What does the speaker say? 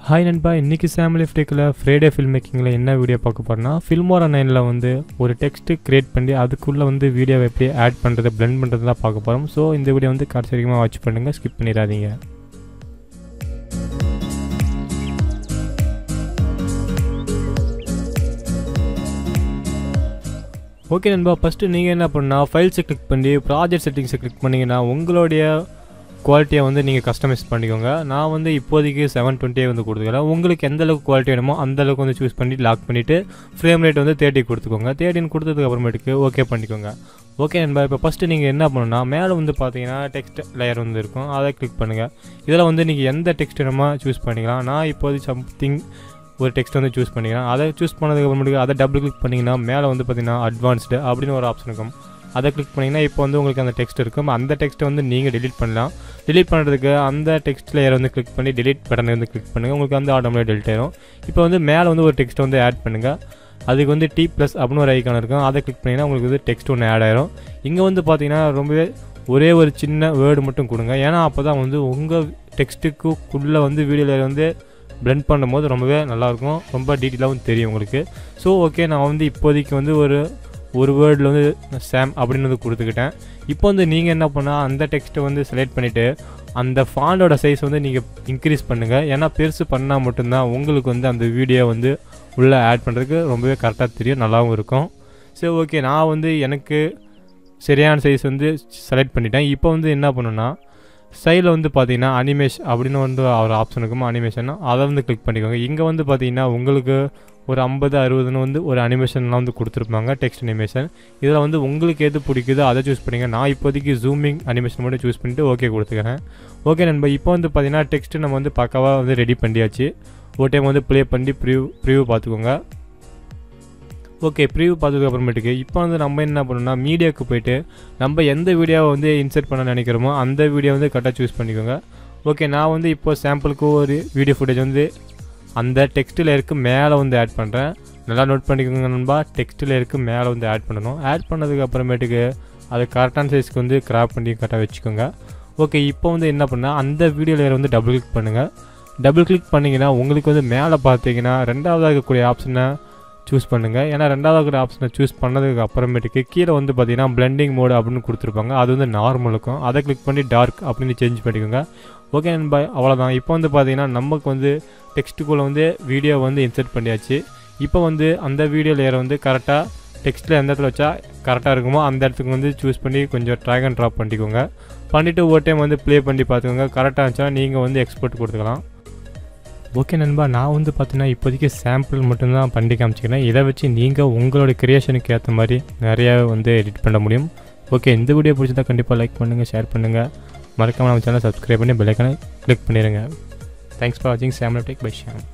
hi நண்பா இன்றைக்கி family ஃப்ரேக்கில் ஃப்ரைடே ஃபில்ம் மேக்கிங்கில் என்ன வீடியோ பார்க்க போகிறோன்னா ஃபில்மோரா நைனில் வந்து ஒரு டெக்ஸ்ட்டு க்ரியேட் பண்ணி அதுக்குள்ளே வந்து வீடியோவை எப்படி ஆட் பண்ணுறது blend பண்ணுறது தான் பார்க்க போகிறோம் ஸோ இந்த வீடியோ வந்து கடைசி வரைக்கும் வாட்ச் பண்ணுங்கள் ஸ்கிப் பண்ணிடாதீங்க ஓகே நண்பா ஃபஸ்ட்டு நீங்கள் என்ன பண்ணால் ஃபைல்ஸை கிளிக் பண்ணி ப்ராஜெக்ட் செட்டிங்ஸை கிளிக் பண்ணிங்கன்னா உங்களுடைய குவாலிட்டியை வந்து நீங்கள் கஸ்டமைஸ் பண்ணிக்கோங்க நான் வந்து இப்போதைக்கு செவன் டுவெண்ட்டியே வந்து கொடுத்துக்கிறேன் உங்களுக்கு எந்த அளவுக்கு குவாலிட்டி வேணுமோ அந்த அளவுக்கு வந்து சூஸ் பண்ணி லாக் பண்ணிவிட்டு ஃப்ரேம் ரேட் வந்து தேர்ட்டி கொடுத்துக்கோங்க தேர்ட்டின்னு கொடுத்ததுக்கு அப்புறமேட்டுக்கு ஓகே பண்ணிக்கோங்க ஓகே நண்பா இப்போ ஃபஸ்ட்டு நீங்கள் என்ன பண்ணணும்னா மேலே வந்து பார்த்தீங்கன்னா டெக்ஸ்ட் லேயர் வந்து இருக்கும் அதை கிளிக் பண்ணுங்கள் இதில் வந்து நீங்கள் எந்த டெக்ஸ்ட் வேணுமோ சூஸ் பண்ணிக்கலாம் நான் இப்போதைக்கு சம்திங் ஒரு டெக்ஸ்ட் வந்து சூஸ் பண்ணிக்கிறேன் அதை சூஸ் பண்ணதுக்கு அப்புறமேட்டுக்கு அதை டபுள் கிளிக் பண்ணிங்கன்னா மேலே வந்து பார்த்தீங்கன்னா அட்வான்ஸ்டு அப்படின்னு ஒரு ஆப்ஷன் இருக்கும் அதை கிளிக் பண்ணிங்கன்னா இப்போ வந்து உங்களுக்கு அந்த டெக்ஸ்ட் இருக்கும் அந்த டெக்ஸ்ட்டை வந்து நீங்கள் delete பண்ணலாம் delete பண்ணுறதுக்கு அந்த டெக்ஸ்ட் லேயர் வந்து கிளிக் பண்ணி delete பட்டனை வந்து கிளிக் பண்ணுங்கள் உங்களுக்கு வந்து ஆட்டோமேட்டிக் delete ஆயிரும் இப்போ வந்து மேலே வந்து ஒரு டெக்ஸ்ட் வந்து ஆட் பண்ணுங்கள் அதுக்கு வந்து டி ப்ளஸ் அப்படின்னு ஒரு ஐக்கான் இருக்கும் அதை கிளிக் பண்ணிங்கன்னா உங்களுக்கு வந்து டெக்ஸ்ட் ஒன்று ஆட் ஆயிரும் இங்கே வந்து பார்த்தீங்கன்னா ரொம்பவே ஒரே ஒரு சின்ன வேர்டு மட்டும் கொடுங்க ஏன்னா அப்போ தான் வந்து உங்கள் டெக்ஸ்ட்டுக்குள்ளே வந்து வீடியோவில் வந்து blend பண்ணும்போது ரொம்பவே நல்லாயிருக்கும் ரொம்ப டீட்டெயிலாகவும் தெரியும் உங்களுக்கு ஸோ ஓகே நான் வந்து இப்போதைக்கு வந்து ஒரு ஒரு வேர்டில் வந்து சாம் அப்படின்னு வந்து கொடுத்துக்கிட்டேன் இப்போ வந்து நீங்கள் என்ன பண்ணால் அந்த டெக்ஸ்ட்டை வந்து செலக்ட் பண்ணிவிட்டு அந்த ஃபாண்டோட சைஸ் வந்து நீங்கள் இன்க்ரீஸ் பண்ணுங்கள் ஏன்னா பெருசு பண்ணால் மட்டும்தான் உங்களுக்கு வந்து அந்த வீடியோ வந்து உள்ளே ஆட் பண்ணுறதுக்கு ரொம்பவே கரெக்டாக தெரியும் நல்லாவும் இருக்கும் சரி ஓகே நான் வந்து எனக்கு சரியான சைஸ் வந்து செலக்ட் பண்ணிட்டேன் இப்போ வந்து என்ன பண்ணுன்னா சைடில் வந்து பார்த்தீங்கன்னா அனிமேஷ் அப்படின்னு வந்து ஒரு ஆப்ஷன் இருக்கும் அனிமேஷன் அதை வந்து கிளிக் பண்ணிக்கோங்க இங்கே வந்து பார்த்தீங்கன்னா உங்களுக்கு ஒரு ஐம்பது அறுபதுன்னு வந்து ஒரு அனிமேஷன்லாம் வந்து கொடுத்துருப்பாங்க டெக்ஸ்ட் அனிமேஷன் இதில் வந்து உங்களுக்கு எது பிடிக்குதோ அதை சூஸ் பண்ணிங்க நான் இப்போதைக்கு ஜூமிங் அனிமேஷன் மட்டும் சூஸ் பண்ணிட்டு ஓகே கொடுத்துக்கிறேன் ஓகே நண்பா இப்போ வந்து பார்த்தீங்கன்னா டெக்ஸ்ட் நம்ம வந்து பக்காவாக வந்து ரெடி பண்ணியாச்சு ஒரு டைம் வந்து ப்ளே பண்ணி ப்ரிவ்யூ ப்ரிவ்யூ பார்த்துக்கோங்க ஓகே ப்ரிவ்யூ பார்த்ததுக்கு அப்புறமேட்டுக்கு இப்போ வந்து நம்ம என்ன பண்ணணும்னா மீடியாவுக்கு போயிட்டு நம்ம எந்த வீடியோவை வந்து இன்சர்ட் பண்ண நினைக்கிறோமோ அந்த வீடியோ வந்து கரெக்டாக சூஸ் பண்ணிக்கோங்க ஓகே நான் வந்து இப்போ சாம்பிளுக்கு ஒரு வீடியோ ஃபுட்டேஜ் வந்து அந்த டெக்ஸ்ட் லேயருக்கு மேலே வந்து ஆட் பண்ணுறேன் நல்லா நோட் பண்ணிக்கோங்க நண்பா டெக்ஸ்ட் லேயருக்கு மேலே வந்து ஆட் பண்ணணும் ஆட் பண்ணதுக்கு அப்புறமேட்டுக்கு அது கரெக்டான சைஸ்க்கு வந்து கிராப் பண்ணி கரெக்டாக வச்சுக்கோங்க ஓகே இப்போ வந்து என்ன பண்ணால் அந்த வீடியோ லேயர் வந்து டபுள் கிளிக் பண்ணுங்கள் டபுள் கிளிக் பண்ணிங்கன்னா உங்களுக்கு வந்து மேலே பார்த்தீங்கன்னா ரெண்டாவதாக இருக்கக்கூடிய ஆப்ஷனை சூஸ் பண்ணுங்கள் ஏன்னா ரெண்டாவது இருக்கிற ஆப்ஷனை சூஸ் பண்ணதுக்கு அப்புறமேட்டுக்கு கீழே வந்து பார்த்தீங்கன்னா பிளெண்டிங் மோடு அப்படின்னு கொடுத்துருப்பாங்க அது வந்து நார்மல் இருக்கும் அதை கிளிக் பண்ணி டார்க் அப்படின்னு சேஞ்ச் பண்ணிக்கோங்க ஓகே நண்பா அவ்வளோதான் இப்போ வந்து பார்த்தீங்கன்னா நமக்கு வந்து டெக்ஸ்ட்டுக்குள்ளே வந்து வீடியோ வந்து இன்சர்ட் பண்ணியாச்சு இப்போ வந்து அந்த வீடியோ லேயரை வந்து கரெக்டாக டெக்ஸ்ட்டில் எந்த இடத்துல வச்சா கரெக்டாக இருக்குமோ அந்த இடத்துக்கு வந்து சூஸ் பண்ணி கொஞ்சம் ட்ராக் அண்ட் ட்ராப் பண்ணிக்கோங்க பண்ணிவிட்டு ஒரு டைம் வந்து ப்ளே பண்ணி பார்த்துக்கோங்க கரெக்டாக இருந்துச்சா நீங்கள் வந்து எக்ஸ்போர்ட் கொடுத்துக்கலாம் ஓகே நண்பா நான் வந்து பார்த்தீங்கன்னா இப்போதைக்கு சாம்பிள் மட்டும்தான் பண்ணி காமிச்சிக்கிறேன் இதை வச்சு நீங்கள் உங்களோட கிரியேஷனுக்கு ஏற்ற மாதிரி நிறையா வந்து எடிட் பண்ண முடியும் ஓகே இந்த வீடியோ பிடிச்சதா கண்டிப்பாக லைக் பண்ணுங்கள் ஷேர் பண்ணுங்கள் மறக்காமல் நம்ம சேனல் சப்ஸ்கிரைப் பண்ணி பெல்லைக்கான கிளிக் பண்ணிடுங்க தேங்க்ஸ் ஃபார் வாட்சிங் சாம்லா டேக் பை ஷாம்